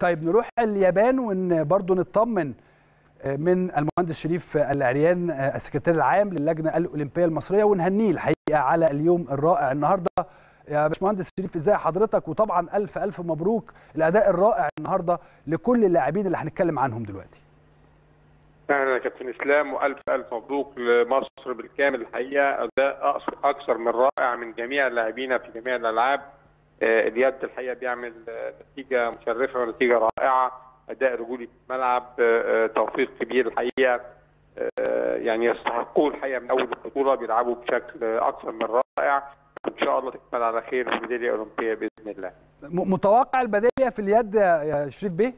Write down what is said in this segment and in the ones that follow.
طيب نروح اليابان وان برضو نطمن من المهندس شريف العريان السكرتير العام للجنه الاولمبيه المصريه ونهنيه الحقيقه على اليوم الرائع النهارده يا باشمهندس شريف ازاي حضرتك وطبعا الف الف مبروك الاداء الرائع النهارده لكل اللاعبين اللي هنتكلم عنهم دلوقتي اهلا يا كابتن اسلام والف الف مبروك لمصر بالكامل الحقيقه اداء اكثر من رائع من جميع اللاعبين في جميع الالعاب اليد الحقيقه بيعمل نتيجه مشرفه ونتيجه رائعه اداء رجولي في الملعب توفيق كبير الحقيقه يعني يستحقوه الحقيقه من اول البطوله بيلعبوا بشكل اكثر من رائع ان شاء الله تكمل على خير في ميداليه اولمبيه باذن الله. متوقع البدايه في اليد يا شريف بيه؟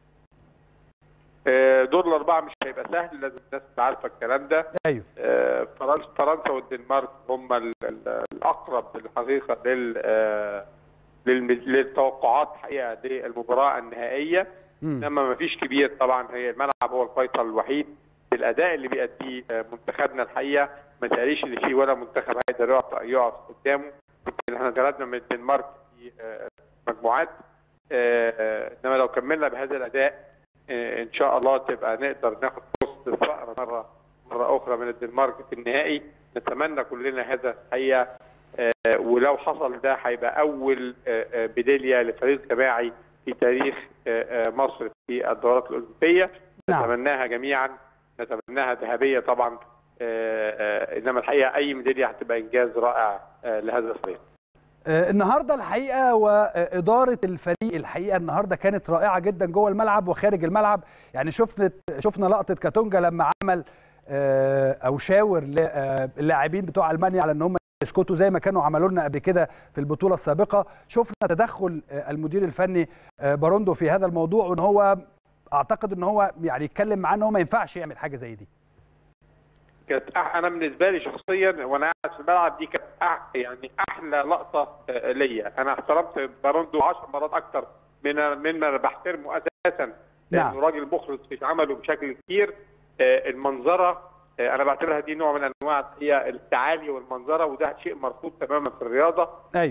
دور الاربعه مش هيبقى سهل لازم الناس تبقى عارفه الكلام ده ايوه فرنسا فرنسا والدنمارك هم الاقرب الحقيقه لل للتوقعات الحقيقه للمباراه النهائيه انما ما فيش كبير طبعا هي الملعب هو الفيصل الوحيد بالاداء اللي بيأديه منتخبنا الحقيقه ما تقاليش ان في ولا منتخب هيقدر يقف يقف قدامه يمكن احنا جردنا من الدنمارك في مجموعات انما لو كملنا بهذا الاداء ان شاء الله تبقى نقدر ناخد فرصه الفقر مره مره اخرى من الدنمارك في النهائي نتمنى كلنا هذا الحقيقه ولو حصل ده هيبقى اول بدايه لفريق جماعي في تاريخ مصر في الدورات الاولمبيه نعم. نتمناها جميعا نتمناها ذهبيه طبعا انما الحقيقه اي ميداليه هتبقى انجاز رائع لهذا الفريق النهارده الحقيقه واداره الفريق الحقيقه النهارده كانت رائعه جدا جوه الملعب وخارج الملعب يعني شفنا شفنا لقطه كاتونجا لما عمل او شاور للاعبين بتوع المانيا على ان هم يسكتوا زي ما كانوا عملوا لنا قبل كده في البطوله السابقه شفنا تدخل المدير الفني باروندو في هذا الموضوع وان هو اعتقد ان هو يعني يتكلم معاه ان هو ما ينفعش يعمل حاجه زي دي كانت انا بالنسبه لي شخصيا وانا قاعد في الملعب دي كانت يعني احلى لقطه ليا انا احترمت باروندو 10 مرات اكتر من مما بحترمه اساسا لانه نعم. راجل مخلص في عمله بشكل كبير المنظره انا بعتبرها دي نوع من انواع هي التعالي والمنظره وده شيء مرفوض تماما في الرياضه ايوه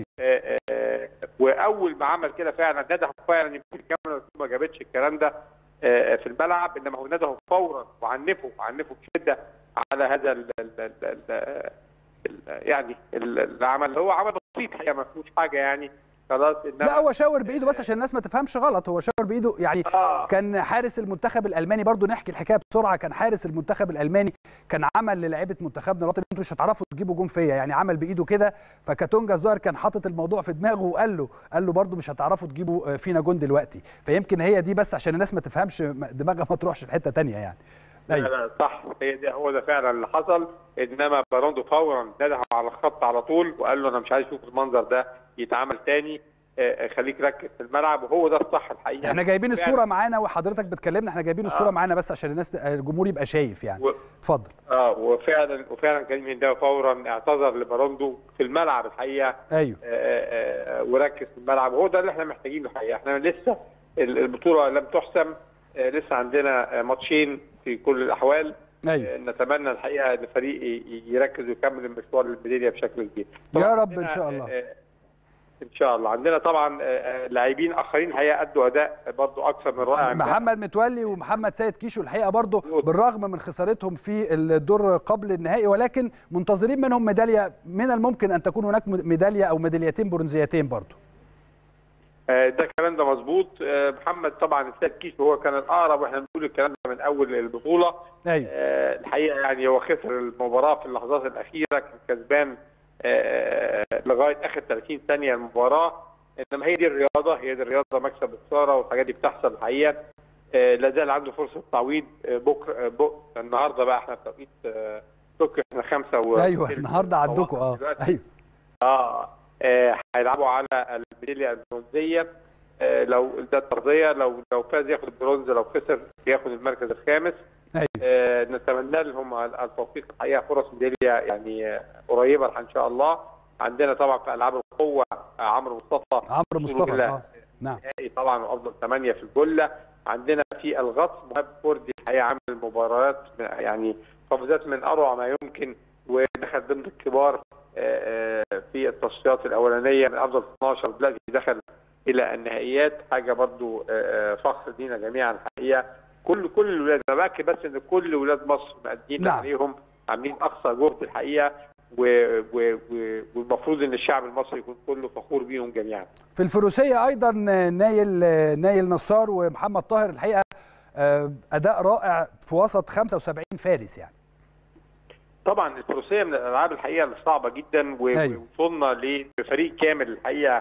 واول ما عمل كده فعلا نده فعلا يمكن الكاميرا ما جابتش الكلام ده في الملعب انما هو نده فورا وعنفه عنفه بشده على هذا ال ال ال ال يعني العمل هو عمل بسيط حقيقه ما فيهوش حاجه يعني خلاص لا هو شاور بايده بس عشان الناس ما تفهمش غلط هو شاور بايده يعني آه. كان حارس المنتخب الالماني برضو نحكي الحكايه بسرعه كان حارس المنتخب الالماني كان عمل للاعيبه منتخبنا الوطني انتوا مش هتعرفوا تجيبوا جون فيا يعني عمل بايده كده فكاتونجا الظاهر كان حاطط الموضوع في دماغه وقال له قال له برضو مش هتعرفوا تجيبوا فينا جون دلوقتي فيمكن هي دي بس عشان الناس ما تفهمش دماغها ما تروحش لحته ثانيه يعني أيوة. لا صح هي ده هو ده فعلا اللي حصل انما باروندو فورا نده على الخط على طول وقال له انا مش عايز اشوف المنظر ده يتعمل تاني خليك ركز في الملعب وهو ده الصح الحقيقه احنا جايبين الصوره معانا وحضرتك بتكلمنا احنا جايبين الصوره آه. معانا بس عشان الناس الجمهور يبقى شايف يعني و... اتفضل اه وفعلا وفعلا كريم هنداوي فورا اعتذر لباروندو في الملعب الحقيقه ايوه آه آه وركز في الملعب وهو ده اللي احنا محتاجينه الحقيقه احنا لسه البطوله لم تحسم آه لسه عندنا ماتشين في كل الاحوال أيوة. نتمنى الحقيقه ان الفريق يركز ويكمل المشوار الميداليه بشكل كبير يا رب ان شاء الله ان شاء الله عندنا طبعا لاعبين اخرين الحقيقه ادوا اداء برضو اكثر من رائع محمد متولي ومحمد سيد كيشو الحقيقه برضو بالرغم من خسارتهم في الدور قبل النهائي ولكن منتظرين منهم ميداليه من الممكن ان تكون هناك ميداليه او ميداليتين برونزيتين برضو ده الكلام ده مظبوط محمد طبعا السيد كيشو هو كان الاقرب واحنا بنقول الكلام ده من اول البطوله ايوه الحقيقه يعني هو خسر المباراه في اللحظات الاخيره كان كسبان لغايه اخر 30 ثانيه المباراه انما هي دي الرياضه هي دي الرياضه مكسب وخساره والحاجات دي بتحصل الحقيقه لا زال عنده فرصه تعويض بكره بك النهارده بقى احنا في توقيت طوكيو احنا خمسه و ايوه النهارده عندكم اه ايوه اه هيلعبوا على الميداليه البرونزيه لو ده الترضيه لو لو فاز ياخد البرونز لو خسر ياخد المركز الخامس أيوة. آه نتمنى لهم التوفيق الحقيقه فرص ميداليه يعني قريبه ان شاء الله عندنا طبعا في العاب القوه عمرو مصطفى عمرو مصطفى آه. نعم طبعا وافضل ثمانيه في الجله عندنا في الغطس مهاب فوردي الحقيقه عامل مباريات يعني قفزات من اروع ما يمكن ودخل ضمن الكبار في التصفيات الاولانيه من افضل 12 دلوقتي دخل الى النهائيات حاجه برضو فخر لينا جميعا الحقيقه كل كل الولاد انا باكد بس ان كل ولاد مصر مأدين نعم. عليهم عاملين اقصى جهد الحقيقه و... و... و... والمفروض ان الشعب المصري يكون كله فخور بيهم جميعا في الفروسيه ايضا نايل نايل نصار ومحمد طاهر الحقيقه آه، اداء رائع في وسط 75 فارس يعني طبعا الفروسيه من الالعاب الحقيقه الصعبه جدا أيوة. ووصلنا لفريق كامل الحقيقه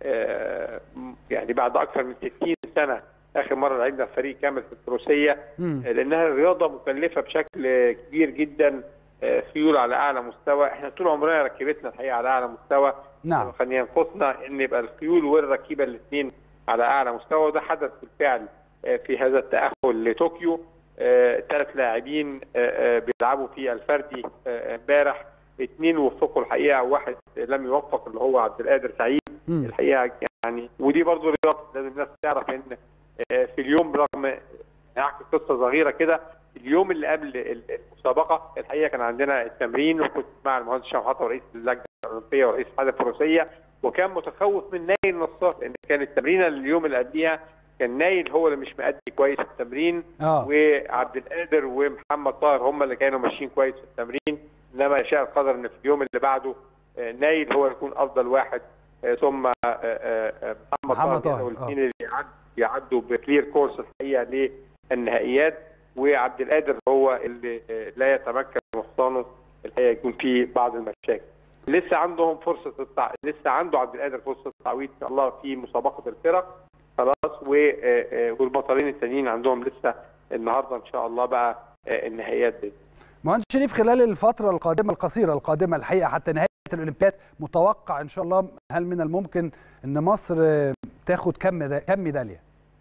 آه، يعني بعد اكثر من 60 سنه اخر مره لعبنا فريق كامل في الفروسيه مم. لانها رياضه مكلفه بشكل كبير جدا آه، خيول على اعلى مستوى احنا طول عمرنا ركبتنا الحقيقه على اعلى مستوى نعم كان ينقصنا ان يبقى الخيول والركيبه الاثنين على اعلى مستوى وده حدث بالفعل آه، في هذا التاهل لطوكيو ثلاث لاعبين آه، آه، بيلعبوا في الفردي آه، امبارح اثنين وفقوا الحقيقه وواحد لم يوفق اللي هو عبد القادر سعيد مم. الحقيقه يعني ودي برضو رياضه لازم الناس تعرف ان آه، في اليوم برغم نحكي قصه صغيره كده اليوم اللي قبل ال- المسابقه الحقيقه كان عندنا التمرين وكنت مع المهندس هشام حطب رئيس اللجنه الاولمبيه ورئيس الاتحاد الفروسيه وكان متخوف من نايل نصار لان كان التمرين اليوم اللي قبليها كان نايل هو اللي مش مأدي كويس في التمرين اه وعبد القادر ومحمد طاهر هم اللي كانوا ماشيين كويس في التمرين انما يشاء القدر ان في اليوم اللي بعده آه، نايل هو يكون افضل واحد آه، ثم آه، آه، آه، محمد محمد طاهر طاهر، والاثنين اللي يعد- يعدوا بكلير كورس الحقيقه للنهائيات وعبد القادر هو اللي آه، لا يتمكن من حصانه الحقيقه يكون فيه بعض المشاكل لسه عندهم فرصه التع... لسه عنده عبد القادر فرصه التعويض ان شاء الله في مسابقه الفرق خلاص و... آه، آه، والبطلين التانيين عندهم لسه النهارده ان شاء الله بقى آه، النهائيات دي مهندس شريف خلال الفتره القادمه القصيره القادمه الحقيقه حتى نهايه الاولمبياد متوقع ان شاء الله هل من الممكن ان مصر آه، تاخد كم ميدا- كم ميداليه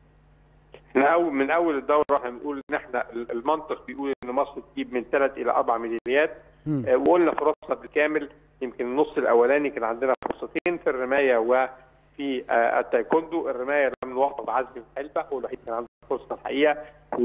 احنا أول من اول الدوره احنا بنقول ان احنا المنطق بيقول ان مصر تجيب من ثلاث الى اربع ميداليات مم. آه، وقلنا فرصنا بالكامل يمكن النص الاولاني كان عندنا فرصتين في الرمايه وفي آه، التايكوندو الرمايه لم نوفق عزمي وحلبه هو الوحيد كان عنده فرصه الحقيقه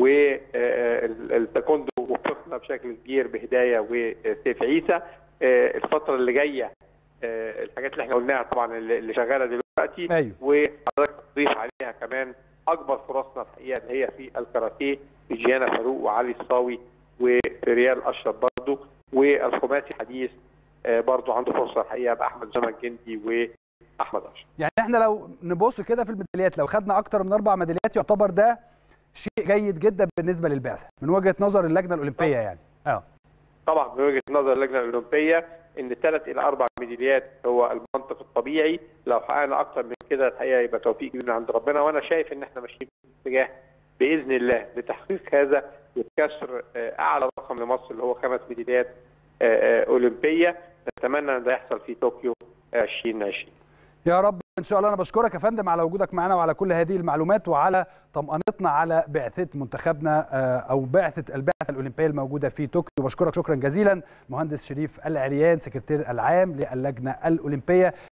والتايكوندو وفقنا بشكل كبير بهدايه وسيف عيسى آه، الفتره اللي جايه آه، الحاجات اللي احنا قلناها طبعا اللي اللي شغاله دلوقتي ايوه وحضرتك تضيف عليها كمان اكبر فرصنا الحقيقه اللي هي في الكاراتيه في جيانا فاروق وعلي الصاوي وريال اشرف برضه والخماسي حديث آه، برضه عنده فرصه الحقيقه باحمد زمن الجندي واحمد اشرف يعني احنا لو نبص كده في الميداليات لو خدنا اكتر من اربع ميداليات يعتبر ده شيء جيد جدا بالنسبه للبعثه من وجهه نظر اللجنه الاولمبيه يعني اه طبعا من وجهه نظر اللجنه الاولمبيه ان ثلاث الى اربع ميداليات هو المنطق الطبيعي لو حققنا اكتر من كده الحقيقه يبقى توفيق كبير من عند ربنا وانا شايف ان احنا ماشيين في اتجاه باذن الله لتحقيق هذا وكسر آه، اعلى رقم لمصر اللي هو خمس ميداليات آه، آه، اولمبيه نتمنى ان ده يحصل في طوكيو 2020 يا رب ان شاء الله انا بشكرك يا فندم على وجودك معنا وعلى كل هذه المعلومات وعلى طمأنتنا على بعثه منتخبنا آه، او بعثه البعثه الاولمبيه الموجوده في طوكيو بشكرك شكرا جزيلا مهندس شريف العريان سكرتير العام للجنه الاولمبيه